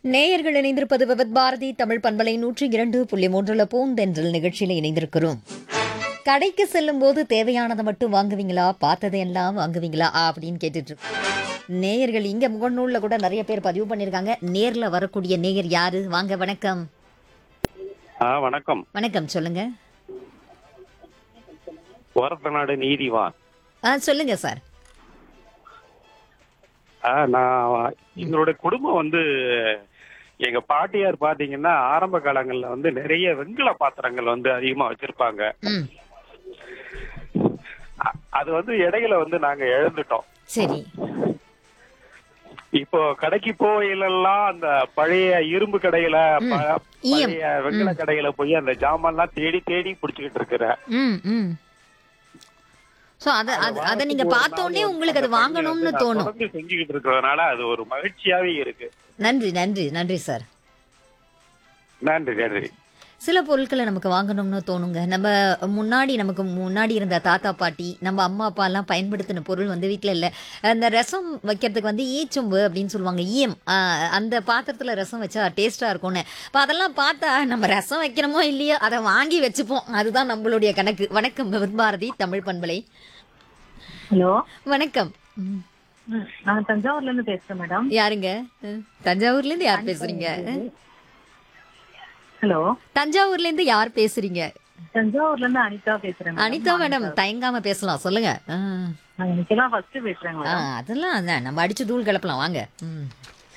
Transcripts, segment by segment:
நேயர்கள் இணைந்திருப்பது விவத் பாரதி தமிழ் பண்பலை நூற்றி இரண்டு புள்ளி மூன்றுல பூந்தென்றல் நிகழ்ச்சியில் இணைந்திருக்கிறோம் கடைக்கு செல்லும் போது தேவையானதை மட்டும் வாங்குவீங்களா பார்த்ததையெல்லாம் வாங்குவீங்களா அப்படின்னு கேட்டுட்டு இருக்கோம். நேயர்கள் இங்க முகநூல்ல கூட நிறைய பேர் பதிவு பண்ணிருக்காங்க நேர்ல வரக்கூடிய நேயர் யாரு வாங்க வணக்கம் ஆ வணக்கம் வணக்கம் சொல்லுங்க ஓரத்தநாடு நீதிவான் ஆ சொல்லுங்க சார் ஆ, நான் எங்களுடைய குடும்பம் வந்து எங்க பாட்டியார் பாத்தீங்கன்னா ஆரம்ப காலங்கள்ல வந்து நிறைய வெண்கல பாத்திரங்கள் வந்து அதிகமா வச்சிருப்பாங்க ம் அ- அது வந்து இடையில வந்து நாங்க இழந்துட்டோம் சரி இப்போ கடைக்கு போயிலெல்லாம் அந்த பழைய இரும்பு கடையில ப- ஈயம். பழைய வெண்கல கடையில போய் அந்த ஜாமான்லாம் தேடி தேடி புடிச்சுக்கிட்டு இருக்கிறேன் ம் ம் ஸோ அதை அது அதை நீங்க பார்த்த உடனே உங்களுக்கு அது வாங்கணும்னு தோணும் தொடர்ந்து செஞ்சுக்கிட்டு இருக்கிறதுனால அது ஒரு மகிழ்ச்சியாவே இருக்கு நன்றி நன்றி நன்றி சார் நன்றி நன்றி சில பொருட்களை நமக்கு வாங்கணும்னு தோணுங்க நம்ம முன்னாடி நமக்கு முன்னாடி இருந்த தாத்தா பாட்டி நம்ம அம்மா அப்பா எல்லாம் பயன்படுத்தின பொருள் வந்து வீட்டில் இல்லை அந்த ரசம் வைக்கிறதுக்கு வந்து ஈச்சொம்பு அப்படின்னு சொல்லுவாங்க ஈயம் ஆஹ் அந்த பாத்திரத்தில் ரசம் வச்சா டேஸ்ட்டாக இருக்கும்னு இப்போ அதெல்லாம் பார்த்தா நம்ம ரசம் வைக்கிறோமோ இல்லையோ அதை வாங்கி வச்சுப்போம் அதுதான் நம்மளுடைய கணக்கு வணக்கம் வித் பாரதி தமிழ் பண்பலை ஹலோ வணக்கம் ம். ம், நான் தஞ்சாவூர்ல இருந்து பேசுறேன் மேடம் யாருங்க ம். தஞ்சாவூர்லேருந்து யார் பேசுறீங்க ஹலோ தஞ்சாவூர்ல இருந்து யார் பேசுறீங்க தஞ்சாவூர்ல இருந்து அனிதா பேசுறேன் madam. அனிதா மேடம் தயங்காம பேசலாம் சொல்லுங்க ஆ. நான் இன்னைக்கெல்லாம் ஃபர்ஸ்ட் பேசுறேன் ஆ, மேடம் அதெல்லாம் அதான் நம்ம அடிச்சு தூள் கிளப்பலாம் வாங்க ம்.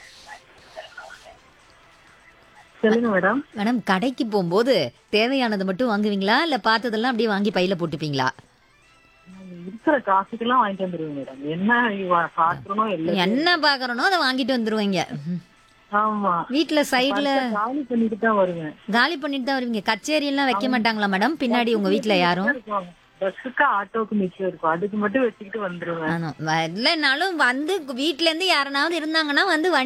சொல்லுங்க மேடம் மேடம் கடைக்கு போகும்போது தேவையானது மட்டும் வாங்குவீங்களா இல்ல பார்த்ததெல்லாம் அப்படியே வாங்கி பையில போட்டுப்பீங்களா இருக்கிற காசுக்கெல்லாம் வாங்கிட்டு வந்துருவேன் மேடம் என்ன இவ- பாத்திரமோ எல்லாம் என்ன பாக்குறனோ அதை வாங்கிட்டு வந்துருவீங்க ம். ஆமா வீட்ல சைடுல காலி பண்ணிட்டு தான் வருவேன் காலி பண்ணிட்டு தான் வருவீங்க கச்சேரி எல்லாம் வைக்க மாட்டாங்களா மேடம் பின்னாடி உங்க வீட்ல யாரும் பஸ்ஸுக்கு ஆட்டோக்கு மிச்சம் இருக்கும் அதுக்கு மட்டும் வச்சுக்கிட்டு வந்துருவேன் ஆனா, இல்லைனாலும் வந்து வீட்ல இருந்து யாருனாவது இருந்தாங்கன்னா வந்து